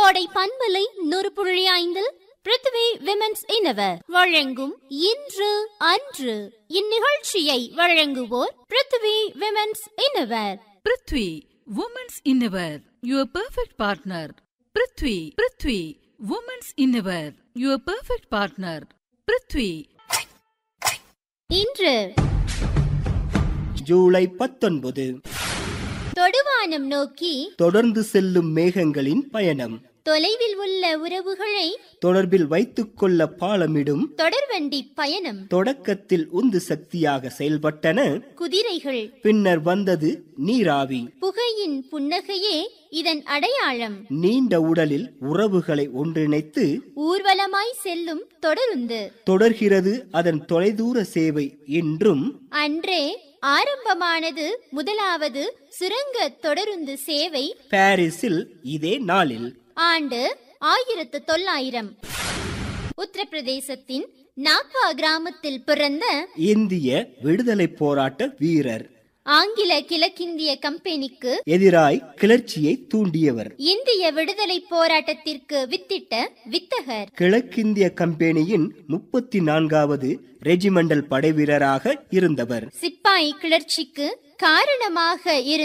கோடை பண்பலை நூறு புள்ளி ஐந்தில் பிருத்திவி விமென்ஸ் இனவர் வழங்கும் இன்று அன்று இந்நிகழ்ச்சியை வழங்குவோர் Prithvi women's innerwear Prithvi women's innerwear your perfect partner Prithvi Prithvi women's innerwear your perfect partner Prithvi இன்று ஜூலை பத்தொன்பது தொடுவானம் நோக்கி தொடர்ந்து செல்லும் மேகங்களின் பயணம் தொலைவில் உள்ள உறவுகளை தொடர்பில் வைத்துக்கொள்ள பாலமிடும் தொடர்வண்டி பயணம் தொடக்கத்தில் உந்து சக்தியாக செயல்பட்டன குதிரைகள் பின்னர் வந்தது நீராவி புகையின் புன்னகையே இதன் அடையாளம் நீண்ட உடலில் உறவுகளை ஒன்றிணைத்து ஊர்வலமாய் செல்லும் தொடருந்து தொடர்கிறது அதன் தொலைதூர சேவை இன்றும் அன்றே ஆரம்பமானது முதலாவது சுரங்க தொடருந்து சேவை பாரிஸில் இதே நாளில் ஆண்டு ஆயிரத்து தொள்ளாயிரம் உத்தரப்பிரதேசத்தின் நாக்வா கிராமத்தில் பிறந்த இந்திய விடுதலை போராட்ட வீரர் ஆங்கில கிழக்கிந்திய கம்பெனிக்கு எதிராய் கிளர்ச்சியை தூண்டியவர் இந்திய விடுதலை போராட்டத்திற்கு வித்திட்ட வித்தகர் கிழக்கிந்திய கம்பெனியின் முப்பத்தி நான்காவது ரெஜிமெண்டல் படைவீரராக இருந்தவர் சிப்பாய் கிளர்ச்சிக்கு காரணமாக இருந்த